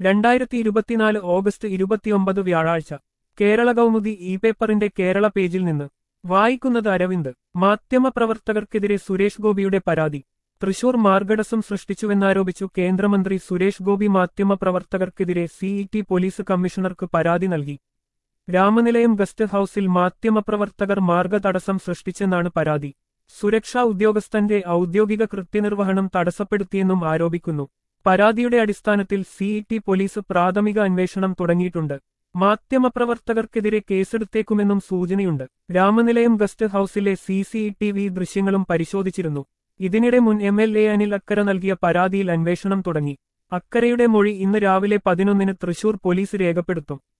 രണ്ടായിരത്തി ഇരുപത്തിനാല് ഓഗസ്റ്റ് ഇരുപത്തിയൊമ്പത് വ്യാഴാഴ്ച കേരള കൗമുദി ഇ പേപ്പറിന്റെ കേരള പേജിൽ നിന്ന് വായിക്കുന്നത് അരവിന്ദ് മാധ്യമപ്രവർത്തകർക്കെതിരെ സുരേഷ് ഗോപിയുടെ പരാതി തൃശൂർ മാർഗടസം സൃഷ്ടിച്ചുവെന്നാരോപിച്ചു കേന്ദ്രമന്ത്രി സുരേഷ് ഗോപി മാധ്യമപ്രവർത്തകർക്കെതിരെ സിഇടി പോലീസ് കമ്മീഷണർക്ക് പരാതി നൽകി രാമനിലയം ഗസ്റ്റ് ഹൌസിൽ മാധ്യമപ്രവർത്തകർ മാർഗതടസ്സം സൃഷ്ടിച്ചെന്നാണ് പരാതി സുരക്ഷാ ഉദ്യോഗസ്ഥന്റെ ഔദ്യോഗിക കൃത്യനിർവഹണം തടസ്സപ്പെടുത്തിയെന്നും ആരോപിക്കുന്നു പരാതിയുടെ അടിസ്ഥാനത്തിൽ സിഇടി പോലീസ് പ്രാഥമിക അന്വേഷണം തുടങ്ങിയിട്ടുണ്ട് മാധ്യമപ്രവർത്തകർക്കെതിരെ കേസെടുത്തേക്കുമെന്നും സൂചനയുണ്ട് രാമനിലയം ഗസ്റ്റ് ഹൌസിലെ സി സി ടി വി ദൃശ്യങ്ങളും പരിശോധിച്ചിരുന്നു ഇതിനിടെ മുൻ M L A Anil Akkara നൽകിയ പരാതിയിൽ അന്വേഷണം തുടങ്ങി അക്കരയുടെ മൊഴി ഇന്ന് രാവിലെ പതിനൊന്നിന് തൃശൂർ പോലീസ് രേഖപ്പെടുത്തും